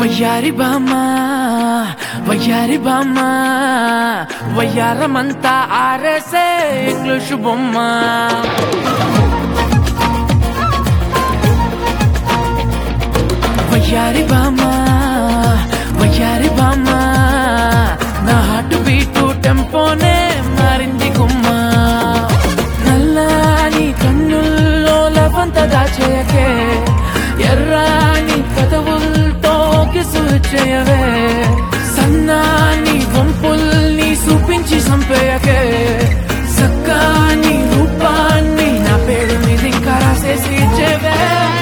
వయ్యారి బామ్మ వయ్యారి బామ్మ వయ్యారమంతా ఆరేసే ఇంగ్లీషు బొమ్మ వయ్యారి బామ్మ వయ్యారి బామ్మ నా హార్ట్ బీటు టెంపోనే మారింది గుమ్మ నల్లాని కన్నుల్లో లవంత దాచేయకే ఎర్రాని కథవులతో కిసులు చేయవే సన్నాని వంపుల్ని చూపించి సంపేయకే సక్కాని రూపాన్ని నా పేరు మీద ఇంకా రాసేసి ఇచ్చేవే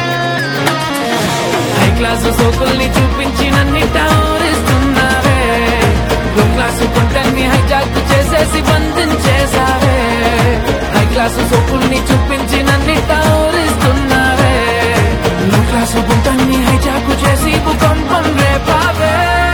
హై క్లాస్ సోకుల్ని చూపించి నన్ను టారిస్తున్నావే లో క్లాసు కొంటన్ని హైజాక్ చేసేసి బంధించేసావే హై క్లాస్ సోకుల్ని చూపించి నన్ను టారిస్తున్నావే లో క్లాసు గుంటన్ని హైజాక్ చేసి భూకంపం రేపావే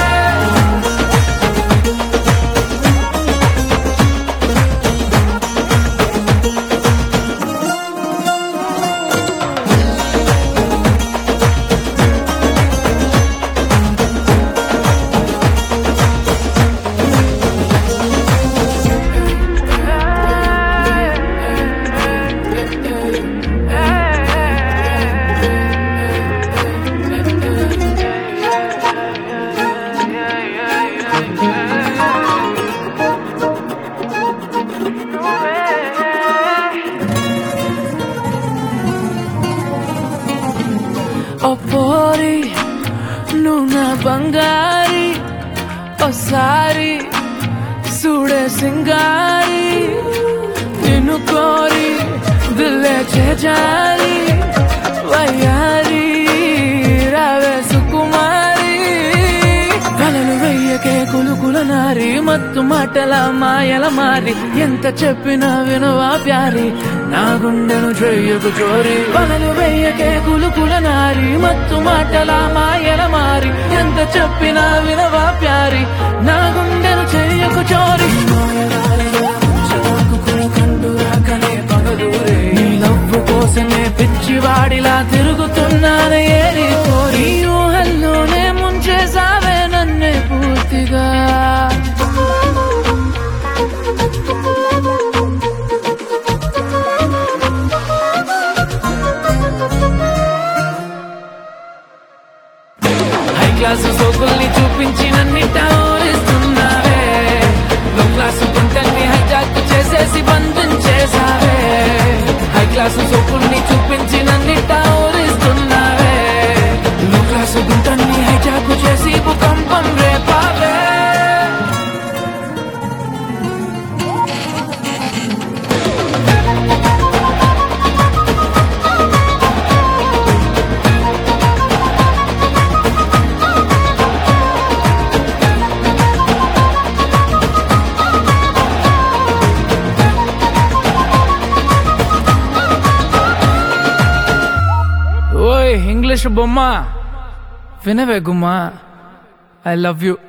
ఓ పోరి నువ్వు నా బంగారి ఓసారి చూడే సింగారి నిన్ను కోరి దిల్లే చేజారి వయ్యారి రావే సుకుమారి కలలు వెయ్యకే కులుకుల నారి మత్తు మాటల మాయల మారి ఎంత చెప్పినా వినవా ప్యారి నా గుండెను చెయ్యకు చోరి వలలు వెయ్యకే కులుకుల నారి మత్తు మాటల మాయల మారి ఎంత చెప్పినా వినవా ప్యారి నా గుండెను చెయ్యకు చోరి నీ లవ్వు కోసమే పిచ్చివాడిలా తిరుగుతున్నానే ఏరి కోరి ఈ ఊహల్లోనే ముంచేసావే నన్నే పూర్తిగా హై క్లాసు సోకుల్ని చూపించి నన్ను టారిస్తున్నావే లో క్లాసు గుంటల్ని హైజాక్ చేసేసి బంధించేసావే హై క్లాసు సోకుల్ని చూపించి నన్ను టారిస్తున్నావే లో క్లాసు గుంటల్ని హైజాక్ చేసి భూకంపం రేపావే ఓయ్ ఇంగ్లీష్ బొమ్మ వినవే గుమ్మ ఐ లవ్ యూ